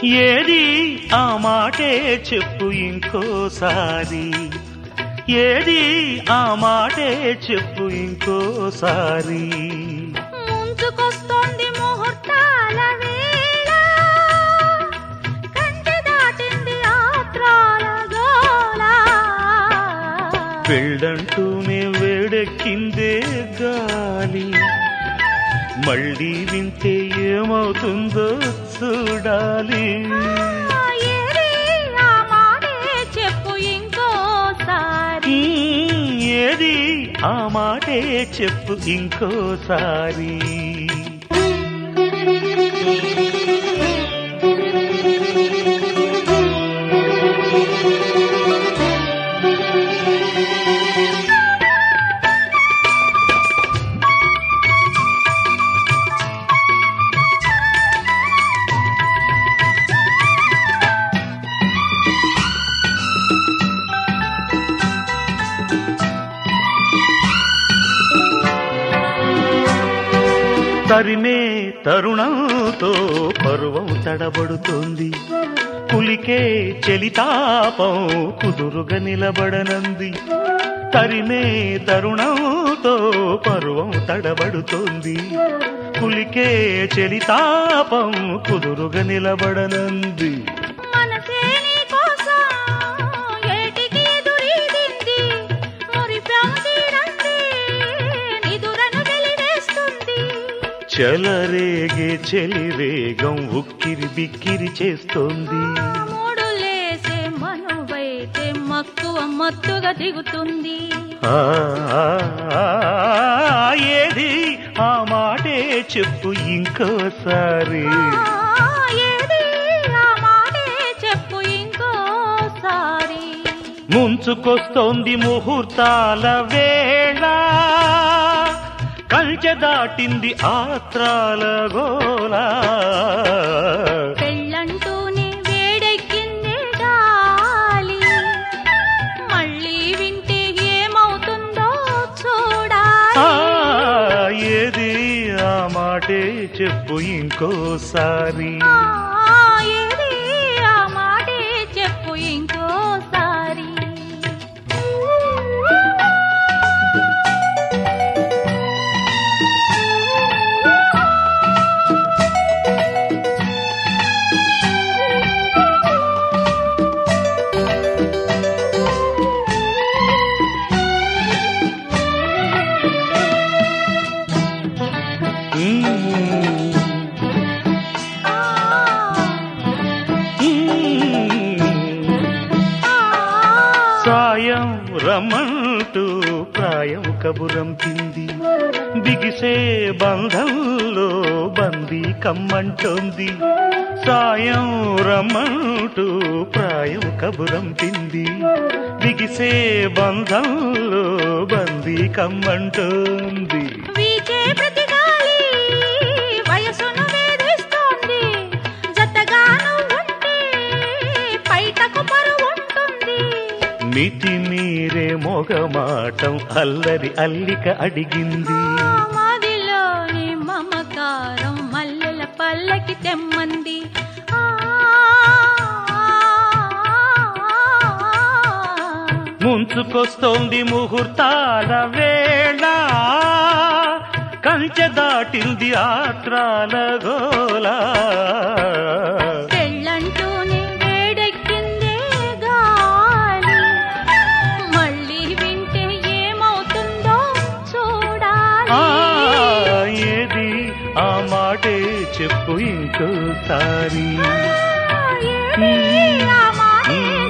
ఏది ఆ మాటే చెప్పు ఇంకోసారి ఏది ఆ మాటే చెప్పు ఇంకోసారి ముంచుకొస్తోంది ముహూర్తాల వేళ కంచె దాటింది ఆత్రాల గోల పెళ్ళంటూనే వేడెక్కిందే గాలి మళ్ళీ వింటే ఏమవుతుందో చూడాలి ఏది ఆ మాటే చెప్పు ఇంకోసారి ఉమ్, ఏది ఆ మాటే చెప్పు ఇంకోసారి తరిమే తరుణంతో పరువం తడబడుతోంది పులికే చెలితాపం కుదురుగా నిలబడనంది తరిమే తరుణంతో పరువం తడబడుతోంది పులికే చెలితాపం కుదురుగా నిలబడనంది మనసే నీ కోసం ఏటికి ఎదురీదింది మురిపాం తీరంది నిదురను వెలివేస్తుంది చెలరేగే చెలివేగం ఉక్కిరి బిక్కిరి చేస్తోంది మూడులేసే మనువైతే మక్కువ మత్తుగా దిగుతుంది ఆ, ఆ, ఆ, ఏది ఆ మాటే చెప్పు ఇంకోసారి ఆ, ఏది ఆ మాటే చెప్పు ఇంకోసారి ముంచుకొస్తోంది ముహూర్తాల వేళ కంచె దాటింది ఆత్రాల గోల పెళ్ళంటూనే వేడెక్కిందే గాలి మళ్ళీ వింటే ఏమవుతుందో ఆ, చూడాలి ఏది ఆ మాటే చెప్పు ఇంకోసారి ఆ, ఏది ఆ మాటే చెప్పు ఇంకోసారి మ్మ్. ఆ, మ్మ్. ఆ, సాయం రమ్మంటూ ప్రాయం కబురంపింది బిగిసే బంధంలో బందీ కమ్మంటోంది సాయం రమ్మంటూ ప్రాయం కబురంపింది బిగిసే బంధంలో బందీ కమ్మంటోంది వీచే ప్రతి గాలి వయసును వేధిస్తోంది జతగాను ఉంటే పైటకు పరువుంటుంది మితి మీరే మొగమాటం అల్లరి అల్లిక అడిగింది ఆ మదిలోని మమకారం మల్లెల పల్లకి తెమ్మంది ఆ, ముంచుకొస్తోంది ముహూర్తాల వేళ కంచె దాటింది ఆత్రాల గోల పెళ్ళంటూనే వేడెక్కిందే గాలి మళ్ళీ వింటే ఏమవుతుందో ఆ, చూడాలి ఏది ఆ మాటే చెప్పు ఇంకోసారి ఏది ఆ మాటే